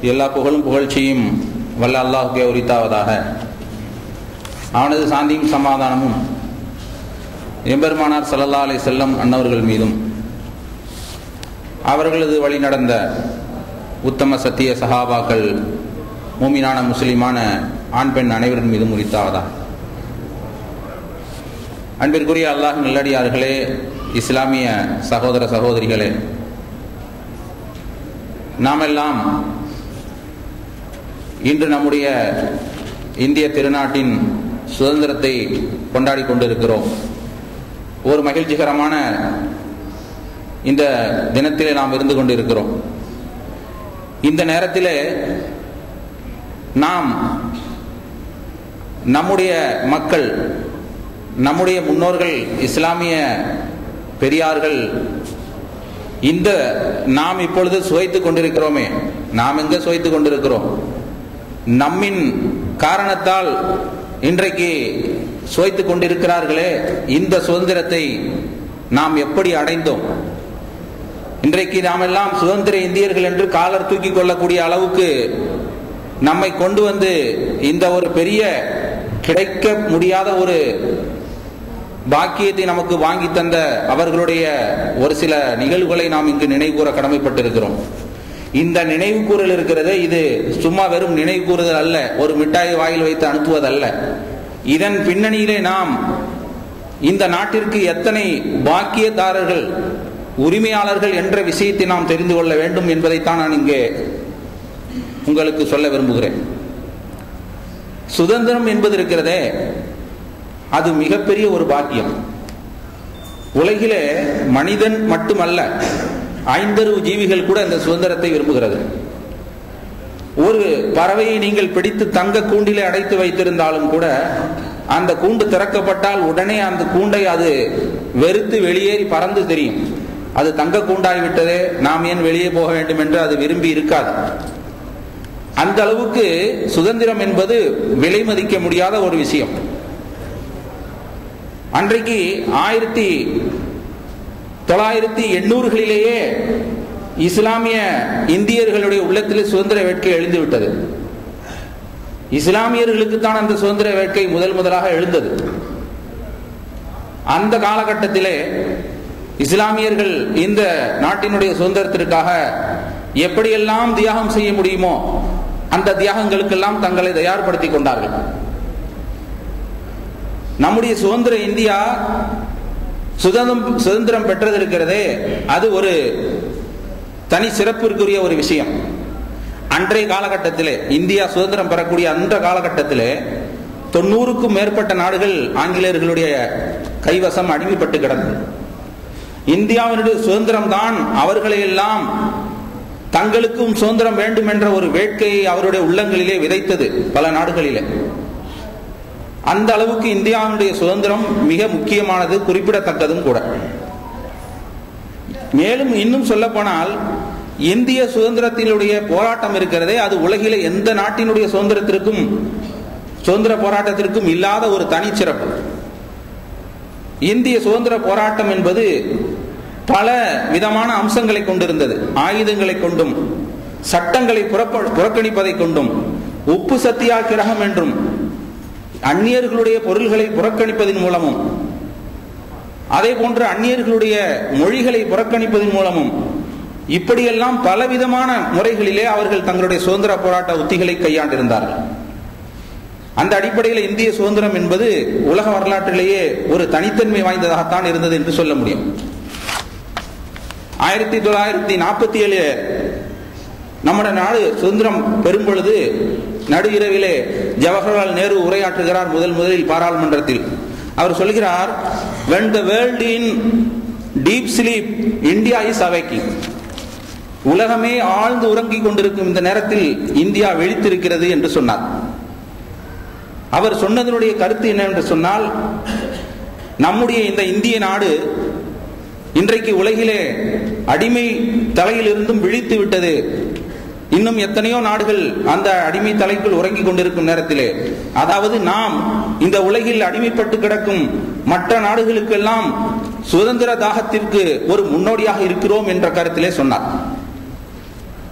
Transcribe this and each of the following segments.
எல்லா புகழும் புகழ்ச்சியும் வல்ல அல்லாஹுக்கே உரித்தாவதாக அவனது சாந்தியும் சமாதானமும் எம்பெருமானார் சல்லல்லா அலை செல்லம் அன்னவர்கள் மீதும் அவர்களது வழி நடந்த உத்தம சத்திய சஹாபாக்கள் மூமினான முஸ்லிமான ஆண் பெண் அனைவரின் மீதும் உரித்தாவதா அன்பிற்குரிய அல்லாஹ் நல்லடியார்களே இஸ்லாமிய சகோதர சகோதரிகளே நாமெல்லாம் இன்று நம்முடைய இந்திய திருநாட்டின் சுதந்திரத்தை கொண்டாடி கொண்டிருக்கிறோம் ஒரு மகிழ்ச்சிகரமான இந்த தினத்திலே நாம் இருந்து கொண்டிருக்கிறோம் இந்த நேரத்திலே நாம் நம்முடைய மக்கள் நம்முடைய முன்னோர்கள் இஸ்லாமிய பெரியார்கள் இந்த நாம் இப்பொழுது சுவைத்துக் கொண்டிருக்கிறோமே நாம் எங்க சுவைத்துக் கொண்டிருக்கிறோம் நம்மின் காரணத்தால் இன்றைக்கு சுவைத்துக் கொண்டிருக்கிறார்களே இந்த சுதந்திரத்தை நாம் எப்படி அடைந்தோம் இன்றைக்கு நாம் எல்லாம் சுதந்திர இந்தியர்கள் என்று காலர் தூக்கி கொள்ளக்கூடிய அளவுக்கு நம்மை கொண்டு வந்து இந்த ஒரு பெரிய கிடைக்க முடியாத ஒரு பாக்கியத்தை நமக்கு வாங்கி தந்த அவர்களுடைய ஒரு சில நிகழ்வுகளை நாம் இங்கு நினைவுகூற கடமைப்பட்டிருக்கிறோம் இந்த நினைவு கூறல் இருக்கிறதே இது சும்மா வெறும் நினைவு கூறுதல் அல்ல ஒரு மிட்டாயை வாயில் வைத்து அனுப்புவதல்ல இதன் பின்னணியிலே நாம் இந்த நாட்டிற்கு எத்தனை பாக்கியதாரர்கள் உரிமையாளர்கள் என்ற விஷயத்தை நாம் தெரிந்து கொள்ள வேண்டும் என்பதைத்தான் நான் இங்கே உங்களுக்கு சொல்ல விரும்புகிறேன் சுதந்திரம் என்பது இருக்கிறதே அது மிகப்பெரிய ஒரு பாக்கியம் உலகிலே மனிதன் மட்டுமல்ல ஐந்தறிவு ஜீவிகள் கூட இந்த சுதந்திரத்தை விரும்புகிறது ஒரு பறவையை நீங்கள் பிடித்து தங்க கூண்டிலே அடைத்து வைத்திருந்தாலும் கூட அந்த கூண்டு திறக்கப்பட்டால் உடனே அந்த கூண்டை அது வெறுத்து வெளியேறி பறந்து தெரியும் அது தங்க கூண்டாய் விட்டதே நாம் ஏன் வெளியே போக வேண்டும் என்று அது விரும்பி இருக்காது அந்த அளவுக்கு சுதந்திரம் என்பது விலை மதிக்க முடியாத ஒரு விஷயம் அன்றைக்கு ஆயிரத்தி தொள்ளாயிரத்தி எண்ணூறுகளிலேயே இஸ்லாமிய இந்தியர்களுடைய உள்ளத்தில் சுதந்திர வேட்கை எழுந்து விட்டது இஸ்லாமியர்களுக்கு தான் அந்த சுதந்திர வேட்கை முதல் முதலாக எழுந்தது அந்த காலகட்டத்திலே இஸ்லாமியர்கள் இந்த நாட்டினுடைய சுதந்திரத்திற்காக எப்படியெல்லாம் தியாகம் செய்ய முடியுமோ அந்த தியாகங்களுக்கெல்லாம் தங்களை தயார்படுத்திக் கொண்டார்கள் நம்முடைய சுதந்திர இந்தியா சுதந்திரம் சுதந்திரம் பெற்றது இருக்கிறதே அது ஒரு தனி சிறப்பிற்குரிய ஒரு விஷயம் அன்றைய காலகட்டத்திலே இந்தியா சுதந்திரம் பெறக்கூடிய அந்த காலகட்டத்திலே தொண்ணூறுக்கும் மேற்பட்ட நாடுகள் ஆங்கிலேயர்களுடைய கைவசம் அடிமைப்பட்டு கிடந்தது இந்தியாவினுடைய சுதந்திரம் தான் அவர்களை எல்லாம் தங்களுக்கும் சுதந்திரம் வேண்டும் என்ற ஒரு வேட்கையை அவருடைய உள்ளங்களிலே விதைத்தது பல நாடுகளிலே அந்த அளவுக்கு இந்தியாவுடைய சுதந்திரம் மிக முக்கியமானது குறிப்பிடத்தக்கதும் கூட மேலும் இன்னும் சொல்ல போனால் இந்திய சுதந்திரத்தினுடைய போராட்டம் இருக்கிறதே அது உலகிலே எந்த நாட்டினுடைய சுதந்திரத்திற்கும் சுதந்திர போராட்டத்திற்கும் இல்லாத ஒரு தனிச்சிறப்பு இந்திய சுதந்திர போராட்டம் என்பது பல விதமான அம்சங்களை கொண்டிருந்தது ஆயுதங்களை கொண்டும் சட்டங்களை புறக்கணிப்பதை கொண்டும் உப்பு சத்தியாகிரகம் என்றும் அந்நியர்களுடைய பொருள்களை புறக்கணிப்பதன் மூலமும் அதே போன்று அந்நியர்களுடைய மொழிகளை புறக்கணிப்பதன் மூலமும் இப்படியெல்லாம் பலவிதமான முறைகளிலே அவர்கள் தங்களுடைய சுதந்திர போராட்ட உத்திகளை கையாண்டிருந்தார்கள் அந்த அடிப்படையில் இந்திய சுதந்திரம் என்பது உலக வரலாற்றிலேயே ஒரு தனித்தன்மை வாய்ந்ததாகத்தான் இருந்தது என்று சொல்ல முடியும் ஆயிரத்தி தொள்ளாயிரத்தி நாற்பத்தி ஏழு நம்முடைய நாடு சுதந்திரம் பெறும் பொழுது நடு இரவிலே ஜவஹர்லால் நேரு உரையாற்றுகிறார் முதல் முதலில் பாராளுமன்றத்தில் அவர் சொல்கிறார் when the world in deep sleep india is awaking உலகமே ஆழ்ந்து உறங்கிக் கொண்டிருக்கும் இந்த நேரத்தில் இந்தியா விழித்திருக்கிறது என்று சொன்னார் அவர் சொன்னதனுடைய கருத்து என்ன என்று சொன்னால் நம்முடைய இந்த இந்திய நாடு இன்றைக்கு உலகிலே அடிமை தலையிலிருந்தும் விழித்து விட்டது இன்னும் எத்தனையோ நாடுகள் அந்த அடிமை தலைக்குள் உறங்கிக் கொண்டிருக்கும் நேரத்திலே அதாவது நாம் இந்த உலகில் அடிமைப்பட்டு கிடக்கும் மற்ற நாடுகளுக்கெல்லாம் சுதந்திர தாகத்திற்கு ஒரு முன்னோடியாக இருக்கிறோம் என்ற கருத்திலே சொன்னார்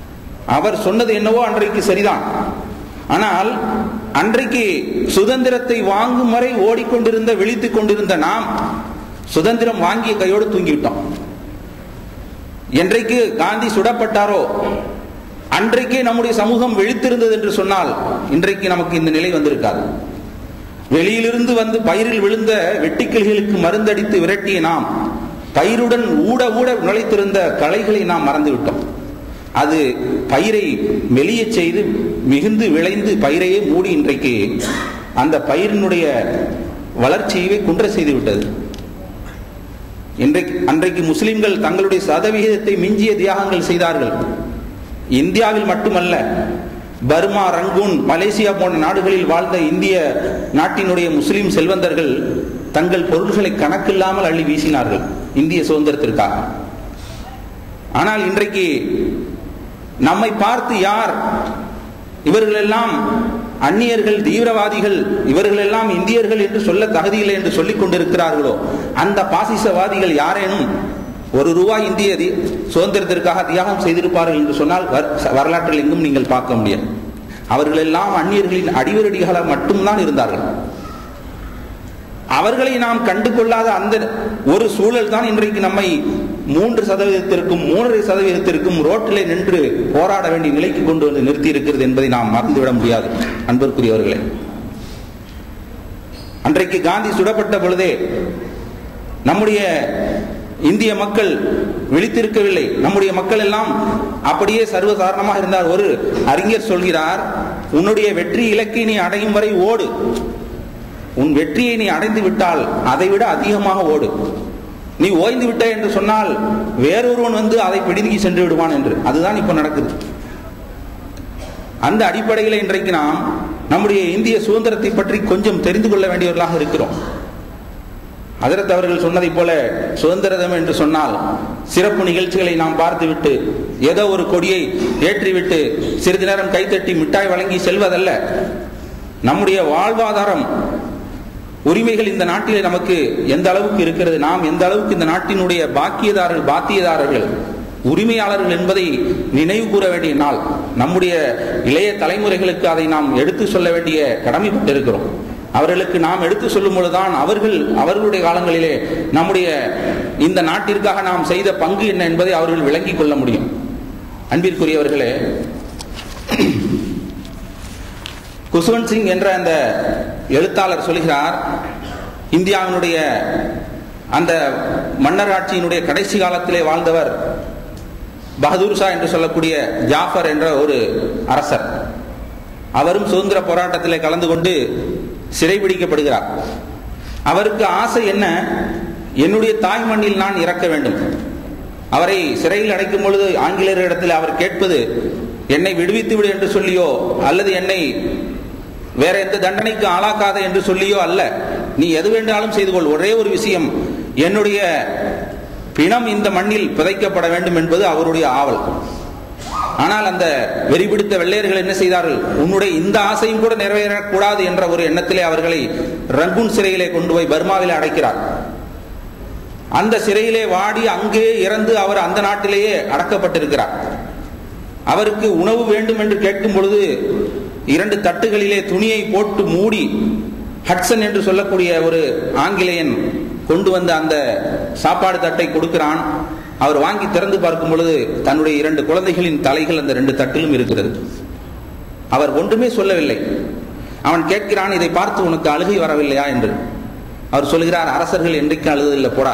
அவர் சொன்னது என்னவோ அன்றைக்கு சரிதான் ஆனால் அன்றைக்கு சுதந்திரத்தை வாங்கும் வரை ஓடிக்கொண்டிருந்த விழித்துக் கொண்டிருந்த நாம் சுதந்திரம் வாங்கிய கையோடு தூங்கிவிட்டோம் என்றைக்கு காந்தி சுடப்பட்டாரோ அன்றைக்கே நம்முடைய சமூகம் விழித்திருந்தது என்று சொன்னால் இன்றைக்கு நமக்கு இந்த நிலை வந்திருக்காது வெளியிலிருந்து வந்து பயிரில் விழுந்த வெட்டிக்கிளிகளுக்கு மருந்தடித்து விரட்டிய நாம் பயிருடன் ஊட ஊட நுழைத்திருந்த களைகளை நாம் மறந்துவிட்டோம் அது பயிரை மெலிய செய்து மிகுந்து விளைந்து பயிரையே மூடி இன்றைக்கு அந்த பயிரினுடைய வளர்ச்சியவே குன்ற செய்து விட்டது இன்றைக்கு அன்றைக்கு முஸ்லிம்கள் தங்களுடைய சதவிகிதத்தை மிஞ்சிய தியாகங்கள் செய்தார்கள் இந்தியாவில் மட்டுமல்ல பர்மா ரங்கூன் மலேசியா போன்ற நாடுகளில் வாழ்ந்த இந்திய நாட்டினுடைய முஸ்லிம் செல்வந்தர்கள் தங்கள் பொருள்களை கணக்கில்லாமல் அள்ளி வீசினார்கள் இந்திய சுதந்திரத்திற்காக ஆனால் இன்றைக்கு நம்மை பார்த்து யார் இவர்களெல்லாம் அந்நியர்கள் தீவிரவாதிகள் இவர்களெல்லாம் இந்தியர்கள் என்று சொல்ல தகுதியில்லை என்று சொல்லிக் கொண்டிருக்கிறார்களோ அந்த பாசிசவாதிகள் யாரேனும் ஒரு ரூபாய் இந்திய தி- சுதந்திரத்திற்காக தியாகம் செய்திருப்பார்கள் என்று சொன்னால் வர்- வரலாற்றில் எங்கும் நீங்கள் பார்க்க முடியாது அவர்கள் எல்லாம் அந்நியர்களின் அடிவரடிகளாக மட்டும்தான் இருந்தார்கள் அவர்களை நாம் கண்டு கொள்ளாத அந்த ஒரு சூழல் தான் இன்றைக்கு நம்மை மூன்று சதவீதத்திற்கும் மூன்றரை சதவீதத்திற்கும் ரோட்டிலே நின்று போராட வேண்டிய நிலைக்கு கொண்டு வந்து நிறுத்தி இருக்கிறது என்பதை நாம் மறந்துவிட முடியாது அன்பிற்குரியவர்களே அன்றைக்கு காந்தி சுடப்பட்ட பொழுதே நம்முடைய இந்திய மக்கள் விழித்திருக்கவில்லை நம்முடைய மக்கள் எல்லாம் அப்படியே சர்வசாதாரணமாக இருந்தார் ஒரு அறிஞர் சொல்கிறார் உன்னுடைய வெற்றி இலக்கை நீ அடையும் வரை ஓடு உன் வெற்றியை நீ அடைந்து விட்டால் அதை விட அதிகமாக ஓடு நீ ஓய்ந்து விட்ட என்று சொன்னால் வேறொருவன் வந்து அதை பிடுங்கி சென்று விடுவான் என்று அதுதான் இப்ப நடக்குது அந்த அடிப்படையில் இன்றைக்கு நாம் நம்முடைய இந்திய சுதந்திரத்தை பற்றி கொஞ்சம் தெரிந்து கொள்ள வேண்டியவர்களாக இருக்கிறோம் அதற்கு அவர்கள் சொன்னதைப் போல சுதந்திர தினம் என்று சொன்னால் சிறப்பு நிகழ்ச்சிகளை நாம் பார்த்துவிட்டு ஏதோ ஒரு கொடியை ஏற்றிவிட்டு சிறிது நேரம் கைத்தட்டி மிட்டாய் வழங்கி செல்வதல்ல நம்முடைய வாழ்வாதாரம் உரிமைகள் இந்த நாட்டிலே நமக்கு எந்த அளவுக்கு இருக்கிறது நாம் எந்த அளவுக்கு இந்த நாட்டினுடைய பாக்கியதாரர்கள் பாத்தியதாரர்கள் உரிமையாளர்கள் என்பதை நினைவு கூற வேண்டிய நாள் நம்முடைய இளைய தலைமுறைகளுக்கு அதை நாம் எடுத்து சொல்ல வேண்டிய கடமைப்பட்டிருக்கிறோம் அவர்களுக்கு நாம் எடுத்து சொல்லும் பொழுதுதான் அவர்கள் அவர்களுடைய காலங்களிலே நம்முடைய இந்த நாட்டிற்காக நாம் செய்த பங்கு என்ன என்பதை அவர்கள் விளங்கிக் கொள்ள முடியும் அன்பிற்குரியவர்களே குஷ்வந்த் சிங் என்ற அந்த எழுத்தாளர் சொல்கிறார் இந்தியாவினுடைய அந்த மன்னர் ஆட்சியினுடைய கடைசி காலத்திலே வாழ்ந்தவர் பகதூர் ஷா என்று சொல்லக்கூடிய ஜாஃபர் என்ற ஒரு அரசர் அவரும் சுதந்திர போராட்டத்திலே கலந்து கொண்டு சிறைபிடிக்கப்படுகிறார் அவருக்கு ஆசை என்ன என்னுடைய தாய் மண்ணில் நான் இறக்க வேண்டும் அவரை சிறையில் அடைக்கும் பொழுது ஆங்கிலேயரிடத்தில் அவர் கேட்பது என்னை விடுவித்து விடு என்று சொல்லியோ அல்லது என்னை வேற எந்த தண்டனைக்கு ஆளாக்காத என்று சொல்லியோ அல்ல நீ எது வேண்டாலும் செய்து கொள் ஒரே ஒரு விஷயம் என்னுடைய பிணம் இந்த மண்ணில் புதைக்கப்பட வேண்டும் என்பது அவருடைய ஆவல் ஆனால் அந்த வெறிபிடித்த வெள்ளையர்கள் என்ன செய்தார்கள் உன்னுடைய இந்த ஆசையும் கூட நிறைவேறக்கூடாது என்ற ஒரு எண்ணத்திலே அவர்களை ரங்கூன் சிறையிலே கொண்டு போய் பர்மாவிலே அடைக்கிறார் அந்த சிறையிலே வாடி அங்கே இறந்து அவர் அந்த நாட்டிலேயே அடக்கப்பட்டிருக்கிறார் அவருக்கு உணவு வேண்டும் என்று கேட்கும் பொழுது இரண்டு தட்டுகளிலே துணியை போட்டு மூடி ஹட்சன் என்று சொல்லக்கூடிய ஒரு ஆங்கிலேயன் கொண்டு வந்த அந்த சாப்பாடு தட்டை கொடுக்கிறான் அவர் வாங்கி திறந்து பார்க்கும் பொழுது தன்னுடைய இரண்டு குழந்தைகளின் தலைகள் அந்த ரெண்டு தட்டிலும் இருக்கிறது அவர் ஒன்றுமே சொல்லவில்லை அவன் கேட்கிறான் இதை பார்த்து உனக்கு அழுகை வரவில்லையா என்று அவர் சொல்கிறார் அரசர்கள் என்றைக்கு அழுததில்லை போடா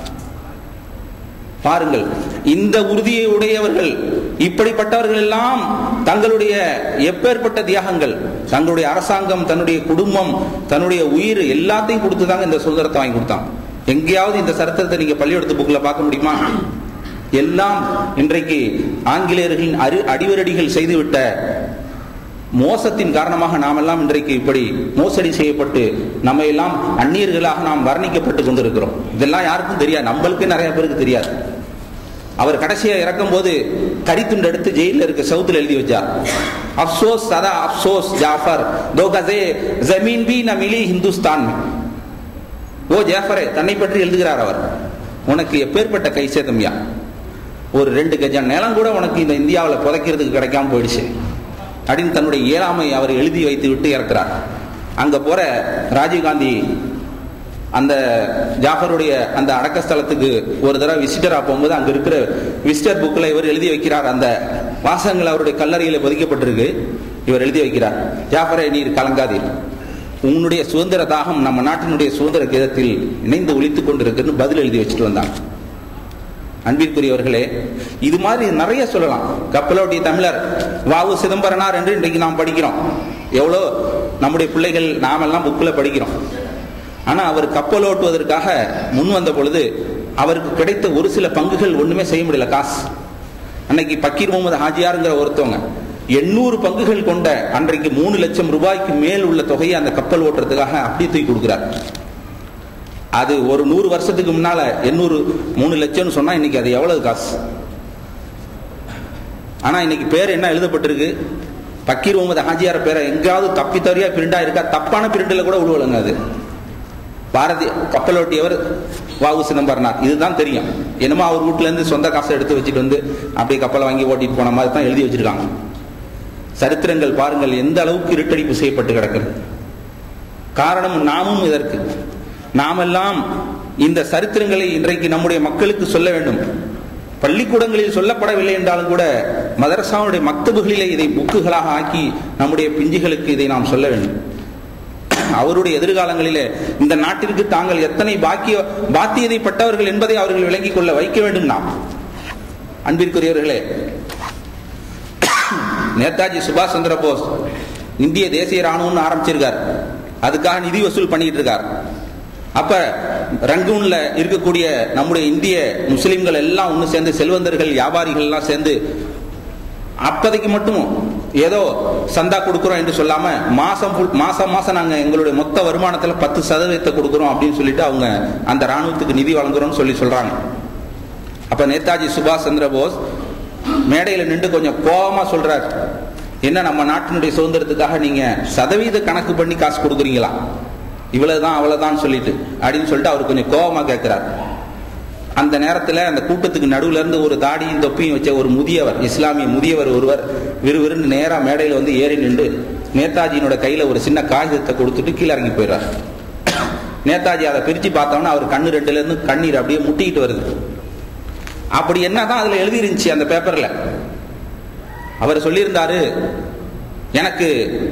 பாருங்கள் இந்த உறுதியை உடையவர்கள் இப்படிப்பட்டவர்கள் எல்லாம் தங்களுடைய எப்பேற்பட்ட தியாகங்கள் தங்களுடைய அரசாங்கம் தன்னுடைய குடும்பம் தன்னுடைய உயிர் எல்லாத்தையும் கொடுத்துதாங்க இந்த சுதந்திரத்தை வாங்கி கொடுத்தான் எங்கேயாவது இந்த சரித்திரத்தை நீங்க பள்ளிக்கூடத்து புக்ல பார்க்க முடியுமா எல்லாம் இன்றைக்கு ஆங்கிலேயர்களின் அரு அடிவரடிகள் செய்துவிட்ட மோசத்தின் காரணமாக நாம் எல்லாம் இன்றைக்கு இப்படி மோசடி செய்யப்பட்டு நம்ம எல்லாம் அந்நியர்களாக நாம் வர்ணிக்கப்பட்டு கொண்டிருக்கிறோம் இதெல்லாம் யாருக்கும் தெரியாது நம்மளுக்கு நிறைய பேருக்கு தெரியாது அவர் கடைசியா இறக்கும் போது கரித்துண்டு எடுத்து ஜெயில இருக்க சவுத்துல எழுதி வச்சார் அப்சோஸ் சதா அப்சோஸ் ஜாஃபர் தோ கசே ஜமீன் பி ந மிலி ஹிந்துஸ்தான் में." ஓ ஜாஃபரே தன்னை பற்றி எழுதுகிறார் அவர் உனக்கு எப்பேற்பட்ட கை சேதம்யா ஒரு ரெண்டு கஜம் நிலம் கூட உனக்கு இந்த இந்தியாவில் புதைக்கிறதுக்கு கிடைக்காம போயிடுச்சு அப்படின்னு தன்னுடைய இயலாமை அவர் எழுதி வைத்து விட்டு இறக்கிறார் அங்க போற ராஜீவ்காந்தி அந்த ஜாஃபருடைய அந்த அடக்க ஸ்தலத்துக்கு ஒரு தடவை விசிட்டரா போகும்போது அங்க இருக்கிற விசிட்டர் புக்கில் இவர் எழுதி வைக்கிறார் அந்த வாசகங்கள் அவருடைய கல்லறையில் பொதிக்கப்பட்டிருக்கு இவர் எழுதி வைக்கிறார் ஜாஃபரை நீர் கலங்காதீர் உன்னுடைய சுதந்திர தாகம் நம்ம நாட்டினுடைய சுதந்திர கீதத்தில் இணைந்து ஒழித்துக் கொண்டிருக்குன்னு பதில் எழுதி வச்சுட்டு வந்தாங்க அன்பிற்குரியவர்களே இது மாதிரி நிறைய சொல்லலாம் கப்பலோட்டி தமிழர் வாவு சிதம்பரனார் என்று இன்றைக்கு நாம் படிக்கிறோம் எவ்வளோ நம்முடைய பிள்ளைகள் நாமெல்லாம் புக்கில் படிக்கிறோம் ஆனா அவர் கப்பலோட்டுவதற்காக முன் வந்த பொழுது அவருக்கு கிடைத்த ஒரு சில பங்குகள் ஒண்ணுமே செய்ய முடியல காசு அன்னைக்கு பக்கீர் முகமது ஹாஜியாருங்கிற ஒருத்தவங்க எண்ணூறு பங்குகள் கொண்ட அன்றைக்கு மூணு லட்சம் ரூபாய்க்கு மேல் உள்ள தொகையை அந்த கப்பல் ஓட்டுறதுக்காக அப்படியே தூக்கி கொடுக்கிறார் அது ஒரு நூறு வருஷத்துக்கு முன்னால எண்ணூறு மூணு லட்சம்னு சொன்னா இன்னைக்கு அது எவ்வளவு காசு ஆனா இன்னைக்கு பேர் என்ன எழுதப்பட்டிருக்கு பக்கீர் முகமது ஹாஜியார் பேரை எங்கேயாவது தப்பி தவறியா பிரிண்டா இருக்கா தப்பான பிரிண்டில் கூட உழுவலங்க அது பாரதி கப்பலோட்டியவர் வாவு சிதம்பரனார் இதுதான் தெரியும் என்னமோ அவர் வீட்டுல இருந்து சொந்த காசை எடுத்து வச்சுட்டு வந்து அப்படியே கப்பலை வாங்கி ஓட்டிட்டு போன மாதிரி தான் எழுதி வச்சிருக்காங்க சரித்திரங்கள் பாருங்கள் எந்த அளவுக்கு இருட்டடிப்பு செய்யப்பட்டு கிடக்கிறது காரணம் நாமும் இதற்கு நாமெல்லாம் இந்த சரித்திரங்களை இன்றைக்கு நம்முடைய மக்களுக்கு சொல்ல வேண்டும் பள்ளிக்கூடங்களில் சொல்லப்படவில்லை என்றாலும் கூட மதரசாவுடைய மக்தபுகளிலே இதை புக்குகளாக ஆக்கி நம்முடைய பிஞ்சுகளுக்கு இதை நாம் சொல்ல வேண்டும் அவருடைய எதிர்காலங்களிலே இந்த நாட்டிற்கு தாங்கள் எத்தனை பாக்கிய பாத்தியதை பட்டவர்கள் என்பதை அவர்கள் விளங்கிக் கொள்ள வைக்க வேண்டும் நாம் அன்பிற்குரியவர்களே நேதாஜி சுபாஷ் சந்திர போஸ் இந்திய தேசிய ராணுவம்னு ஆரம்பிச்சிருக்கார் அதுக்காக நிதி வசூல் பண்ணிட்டு இருக்கார் அப்ப ரங்கூன்ல இருக்கக்கூடிய நம்முடைய இந்திய முஸ்லிம்கள் எல்லாம் ஒன்று சேர்ந்து செல்வந்தர்கள் வியாபாரிகள் எல்லாம் சேர்ந்து அப்போதைக்கு மட்டும் ஏதோ சந்தா கொடுக்குறோம் என்று சொல்லாம மாசம் மாசம் மாசம் நாங்க எங்களுடைய மொத்த வருமானத்துல பத்து சதவீதத்தை கொடுக்குறோம் அப்படின்னு சொல்லிட்டு அவங்க அந்த ராணுவத்துக்கு நிதி வழங்குறோம்னு சொல்லி சொல்றாங்க அப்ப நேதாஜி சுபாஷ் சந்திர போஸ் மேடையில நின்று கொஞ்சம் கோபமா சொல்றார் என்ன நம்ம நாட்டினுடைய சுதந்திரத்துக்காக நீங்க சதவீத கணக்கு பண்ணி காசு கொடுக்குறீங்களா இவ்வளவுதான் அவ்வளவுதான் சொல்லிட்டு அப்படின்னு சொல்லிட்டு அவர் கொஞ்சம் கோபமா கேட்கிறார் அந்த நேரத்தில் அந்த கூட்டத்துக்கு நடுவுல இருந்து ஒரு தாடியும் தொப்பியும் வச்ச ஒரு முதியவர் இஸ்லாமிய முதியவர் ஒருவர் விறுவிறுன்னு நேரா மேடையில் வந்து ஏறி நின்று நேதாஜியினோட கையில ஒரு சின்ன காகிதத்தை கொடுத்துட்டு கீழே இறங்கி போயிடுறார் நேதாஜி அதை பிரிச்சு பார்த்தோம்னா அவர் கண்ணு ரெண்டுல இருந்து கண்ணீர் அப்படியே முட்டிக்கிட்டு வருது அப்படி என்னதான் அதுல எழுதி இருந்துச்சு அந்த பேப்பர்ல அவர் சொல்லியிருந்தாரு எனக்கு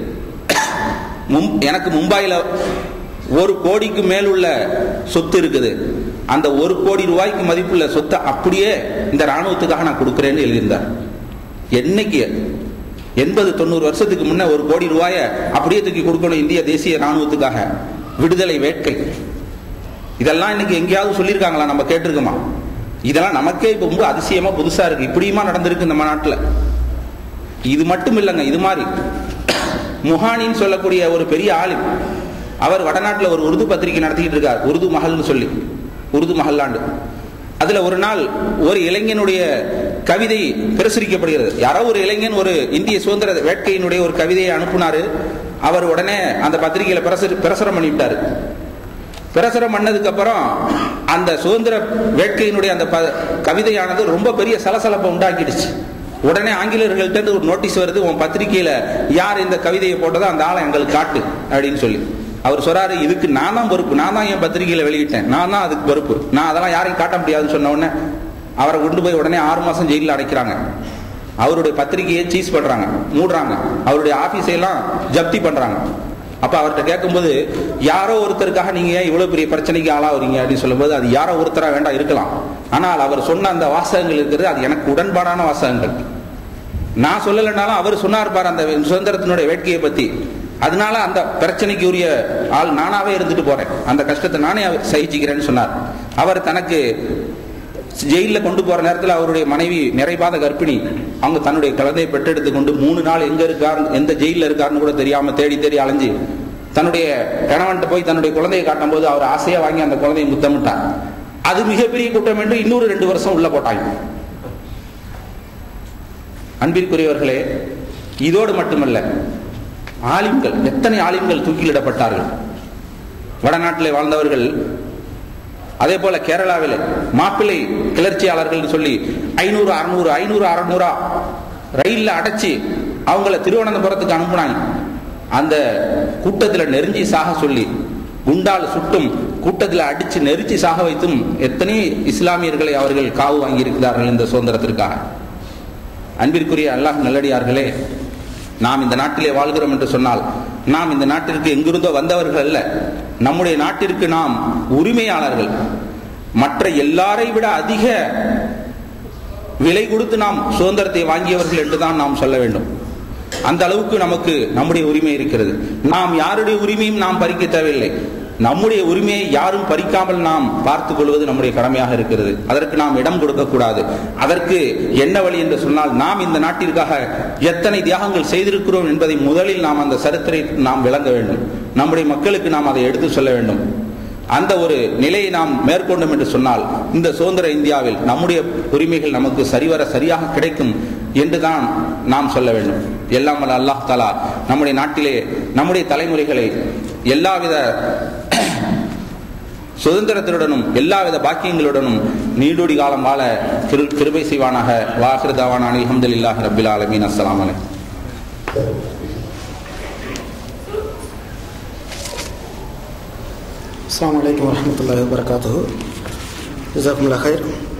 எனக்கு மும்பாயில ஒரு கோடிக்கு மேல் உள்ள சொத்து இருக்குது அந்த ஒரு கோடி ரூபாய்க்கு மதிப்புள்ள சொத்தை அப்படியே இந்த ராணுவத்துக்காக நான் கொடுக்குறேன்னு எழுதியிருந்தார் என்னைக்கு எண்பது தொண்ணூறு வருஷத்துக்கு முன்ன ஒரு கோடி ரூபாய அப்படியே தூக்கி கொடுக்கணும் இந்திய தேசிய ராணுவத்துக்காக விடுதலை வேட்கை இதெல்லாம் இன்னைக்கு எங்கேயாவது சொல்லியிருக்காங்களா நம்ம கேட்டிருக்கோமா இதெல்லாம் நமக்கே இப்போ ரொம்ப அதிசயமா புதுசா இருக்கு இப்படியுமா நடந்திருக்கு நம்ம நாட்டில் இது மட்டும் இல்லைங்க இது மாதிரி முஹானின்னு சொல்லக்கூடிய ஒரு பெரிய ஆலிம் அவர் வடநாட்டில் ஒரு உருது பத்திரிகை நடத்திக்கிட்டு இருக்கார் உருது மஹல்னு சொல்லி உருது மஹல்லாண்டு அதுல ஒரு நாள் ஒரு இளைஞனுடைய கவிதை பிரசுரிக்கப்படுகிறது யாரோ ஒரு இளைஞன் ஒரு இந்திய சுதந்திர வேட்கையினுடைய ஒரு கவிதையை அனுப்புனாரு அவர் உடனே அந்த பத்திரிகையில பிரசுர பிரசுரம் பண்ணிவிட்டாரு பிரசுரம் பண்ணதுக்கு அப்புறம் அந்த சுதந்திர வேட்கையினுடைய அந்த கவிதையானது ரொம்ப பெரிய சலசலப்பை உண்டாக்கிடுச்சு உடனே ஆங்கிலேயர்கள்ட்ட இருந்து ஒரு நோட்டீஸ் வருது உன் பத்திரிகையில யார் இந்த கவிதையை போட்டதோ அந்த ஆளை எங்களுக்கு காட்டு அப்படின்னு சொல்லி அவர் சொல்றாரு இதுக்கு நான் தான் பொறுப்பு நான் தான் என் பத்திரிகையில வெளியிட்டேன் நான் தான் அதுக்கு பொறுப்பு நான் அதெல்லாம் யாரையும் காட்ட முடியாதுன்னு சொன்ன உடனே அவரை கொண்டு போய் உடனே ஆறு மாசம் ஜெயிலில் அடைக்கிறாங்க அவருடைய பத்திரிகையை சீஸ் பண்றாங்க மூடுறாங்க அவருடைய ஆபீஸை எல்லாம் ஜப்தி பண்றாங்க அப்ப அவர்கிட்ட கேட்கும்போது யாரோ ஒருத்தருக்காக நீங்க ஏன் இவ்வளவு பெரிய பிரச்சனைக்கு ஆளாவீங்க அப்படின்னு சொல்லும்போது அது யாரோ ஒருத்தரா வேண்டாம் இருக்கலாம் ஆனால் அவர் சொன்ன அந்த வாசகங்கள் இருக்கிறது அது எனக்கு உடன்பாடான வாசகங்கள் நான் சொல்லலைனாலும் அவர் சொன்னார் பாரு அந்த சுதந்திரத்தினுடைய வேட்கையை பத்தி அதனால அந்த பிரச்சனைக்கு உரிய ஆள் நானாவே இருந்துட்டு போறேன் அந்த கஷ்டத்தை நானே சகிச்சுக்கிறேன்னு சொன்னார் அவர் தனக்கு ஜெயிலில் கொண்டு போற நேரத்தில் அவருடைய மனைவி நிறைவாத கர்ப்பிணி அவங்க தன்னுடைய குழந்தையை பெற்றெடுத்து கொண்டு மூணு நாள் எங்க இருக்கார் எந்த ஜெயிலில் இருக்காருன்னு கூட தெரியாம தேடி தேடி அலைஞ்சு தன்னுடைய கணவன்கிட்ட போய் தன்னுடைய குழந்தையை காட்டும் போது அவர் ஆசையா வாங்கி அந்த குழந்தையை முத்தமிட்டார் அது மிகப்பெரிய குற்றம் என்று இன்னொரு ரெண்டு வருஷம் உள்ள போட்டாங்க அன்பிற்குரியவர்களே இதோடு மட்டுமல்ல ஆலிம்கள் எத்தனை ஆலிம்கள் தூக்கிலிடப்பட்டார்கள் வடநாட்டில் வாழ்ந்தவர்கள் அதே போல கேரளாவில் மாப்பிள்ளை கிளர்ச்சியாளர்கள் சொல்லி ஐநூறு அறுநூறு ஐநூறு அறுநூறா ரயில்ல அடைச்சி அவங்கள திருவனந்தபுரத்துக்கு அனுப்புனாங்க அந்த கூட்டத்தில் நெருஞ்சி சாக சொல்லி குண்டால் சுட்டும் கூட்டத்தில் அடிச்சு நெரிச்சு சாக வைத்தும் எத்தனை இஸ்லாமியர்களை அவர்கள் காவு வாங்கியிருக்கிறார்கள் இந்த சுதந்திரத்திற்காக அன்பிற்குரிய அல்லாஹ் நல்லடியார்களே நாம் இந்த நாட்டிலே வாழ்கிறோம் என்று சொன்னால் நாம் இந்த நாட்டிற்கு எங்கிருந்தோ வந்தவர்கள் அல்ல நம்முடைய நாட்டிற்கு நாம் உரிமையாளர்கள் மற்ற எல்லாரை விட அதிக விலை கொடுத்து நாம் சுதந்திரத்தை வாங்கியவர்கள் என்றுதான் நாம் சொல்ல வேண்டும் அந்த அளவுக்கு நமக்கு நம்முடைய உரிமை இருக்கிறது நாம் யாருடைய உரிமையும் நாம் பறிக்க தேவையில்லை நம்முடைய உரிமையை யாரும் பறிக்காமல் நாம் பார்த்துக் கொள்வது நம்முடைய கடமையாக இருக்கிறது அதற்கு நாம் இடம் கொடுக்க கூடாது அதற்கு என்ன வழி என்று சொன்னால் நாம் இந்த நாட்டிற்காக எத்தனை தியாகங்கள் செய்திருக்கிறோம் என்பதை முதலில் நாம் அந்த சரித்திரை நாம் விளங்க வேண்டும் நம்முடைய மக்களுக்கு நாம் அதை எடுத்து சொல்ல வேண்டும் அந்த ஒரு நிலையை நாம் மேற்கொண்டோம் என்று சொன்னால் இந்த சுதந்திர இந்தியாவில் நம்முடைய உரிமைகள் நமக்கு சரிவர சரியாக கிடைக்கும் என்றுதான் நாம் சொல்ல வேண்டும் எல்லாம் வல்ல அல்லாஹ் தாலா நம்முடைய நாட்டிலே நம்முடைய தலைமுறைகளை எல்லாவித சுதந்திரத்துடனும் எல்லாவித பாக்கியங்களுடனும் நீடூடி காலம் வாழ கிரு கிருபை செய்வானாக வாஹிருதாவான அலமதுல்லாஹி ரபில் ஆலமீன் அஸ்லாம் வலைக்கம் السلام عليكم ورحمة الله وبركاته جزاكم الله خير